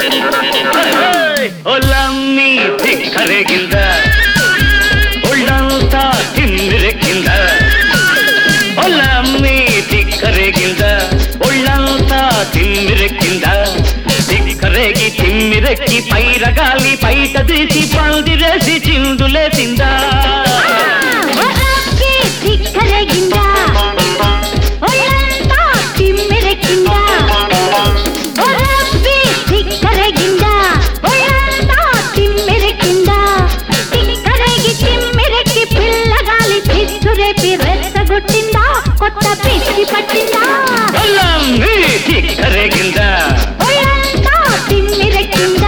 ಒಲಮ್ಮಿ ತಿಕ್ಕರೆಗಿಂದ ಒಳ್ಳಂತ ತಿಮ್ಮಿರಕ್ಕಿಂದ ಒಲಮ್ಮಿ ತಿಕ್ಕರೆಗಿಂದ ಒಳ್ಳಂತ ತಿಮ್ಮಿರಕ್ಕಿಂದ తిక్కరేగి తిమ్మిరెక్కి పైరగాలి పైట తీసి పందిరేసి చిందులేసిందా ಒರಕ್ಕೆ ತಿಕ್ಕರಗಿಂದ ಒಳ್ಳಂತ ತಿಮ್ಮಿರಕ್ಕಿಂದ ಒರಕ್ಕೆ ತಿಕ್ಕರಗಿಂದ ಒಳ್ಳಂತ ತಿಮ್ಮಿರಕ್ಕಿಂದ తిక్కరగి తిమ్మిరెక్కి పిల్లగాలి చిచ్చురేపి రెచ్చగొట్టిందా కొత్త పిచ్చి పట్టిందా ఒలమ్మి తిక్కరేగింద ఒళ్ళంతా తిమ్మిరెక్కిందా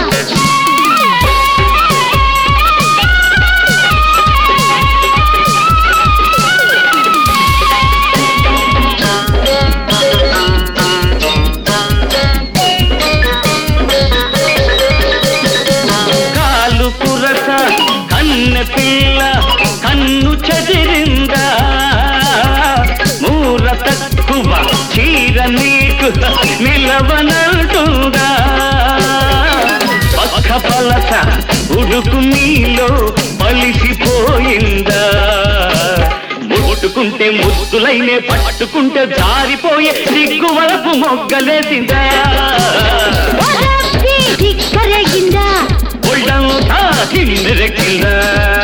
కాలు పురస కన్నె పిల్ల కన్ను చెదిరిందా మూర తక్కువ చీర నీకు నిలవనంటుందా పక్క పలస ఉడుకు నీలో పలిసిపోయిందా ముట్టుకుంటే ముద్దులైనే పట్టుకుంటే జారిపోయే సిగ్గు వలపు మొగ్గలేసిందా ఒరప్పి తిక్కరగిందా ఒళ్ళంతా కిందెక్కిందా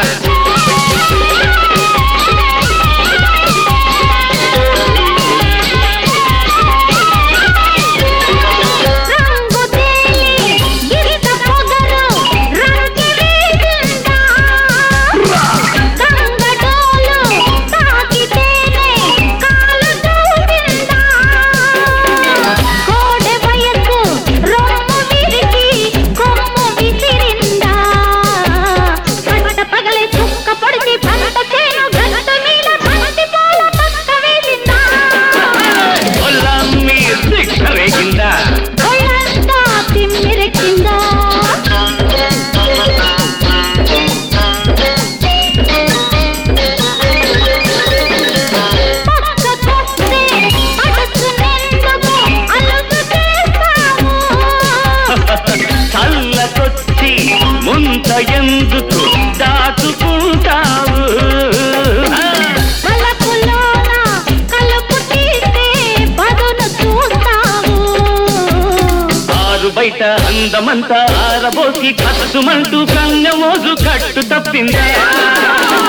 రంగు తేలి గిరిత పొగరు రంగిరీగిందా గంగడోలు తాకితేనే కాలు దూరిందా కోడె వయసు రొమ్ము విరిగి కొమ్ము విసిరిందా పట్ట పగలే చుక్క పొడిచి పంట చేను గట్ట మీద బంతి పూల పక్క వేసిందా ఒళ్ళమ్మి సిక్కరేగిందా ఒళ్ళంతా తిమ్మిరెక్కిందా పక్కకొస్తే అడుసునెందుకు అలుసు చేస్తావు చల్లకొచ్చి ముంత ఎందుకు దాచుకుంటావు కలపులోన కలుపు తీస్తే పదును చూస్తావు ఆరు బయట అందమంతా ఆరబోసి కట్టుమంటూ కన్నె మోజు కట్టు తప్పిందా